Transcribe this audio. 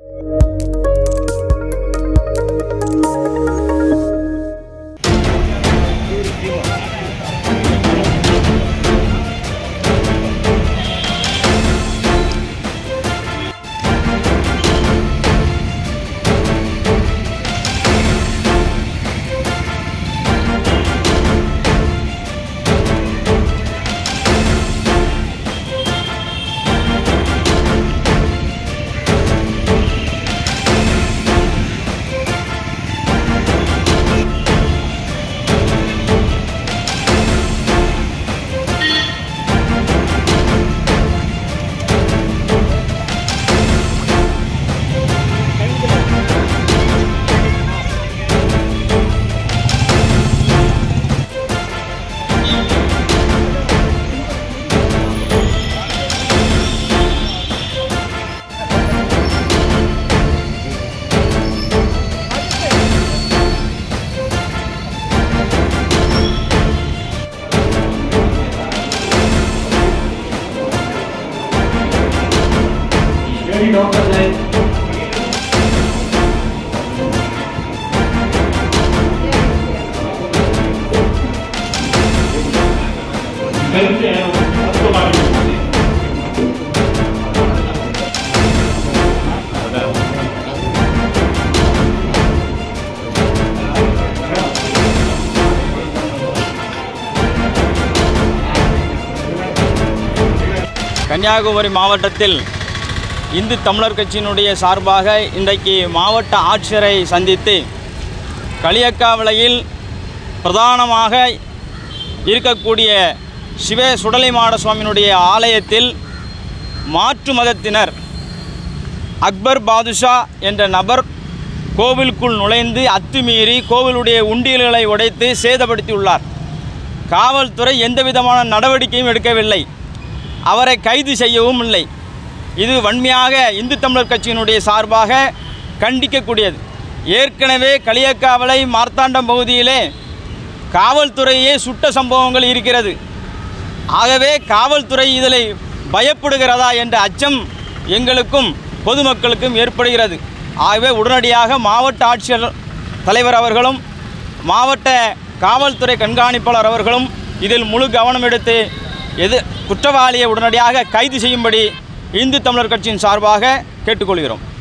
கன்னியாகுமரி மாவட்டத்தில் இந்து தமிழர் கட்சியினுடைய சார்பாக இன்றைக்கு மாவட்ட ஆட்சியரை சந்தித்து களியக்காவிளையில் பிரதானமாக இருக்கக்கூடிய சிவ சுடலைமாட சுவாமியினுடைய ஆலயத்தில் மாற்று மதத்தினர் அக்பர் பாதுஷா என்ற நபர் கோவிலுக்குள் நுழைந்து அத்துமீறி கோவிலுடைய உண்டியல்களை உடைத்து சேதப்படுத்தியுள்ளார் காவல்துறை எந்த விதமான நடவடிக்கையும் எடுக்கவில்லை அவரை கைது செய்யவும் இல்லை இது வன்மையாக இந்து தமிழர் கட்சியினுடைய சார்பாக கண்டிக்கக்கூடியது ஏற்கனவே களியக்காவலை மார்த்தாண்டம் பகுதியிலே காவல்துறையே சுட்ட சம்பவங்கள் இருக்கிறது ஆகவே காவல்துறை இதில் பயப்படுகிறதா என்ற அச்சம் எங்களுக்கும் பொதுமக்களுக்கும் ஏற்படுகிறது ஆகவே உடனடியாக மாவட்ட ஆட்சியர் தலைவர் அவர்களும் மாவட்ட காவல்துறை கண்காணிப்பாளர் அவர்களும் இதில் முழு கவனம் எடுத்து எது குற்றவாளியை உடனடியாக கைது செய்யும்படி இந்து தமிழர் கட்சியின் சார்பாக கேட்டுக்கொள்கிறோம்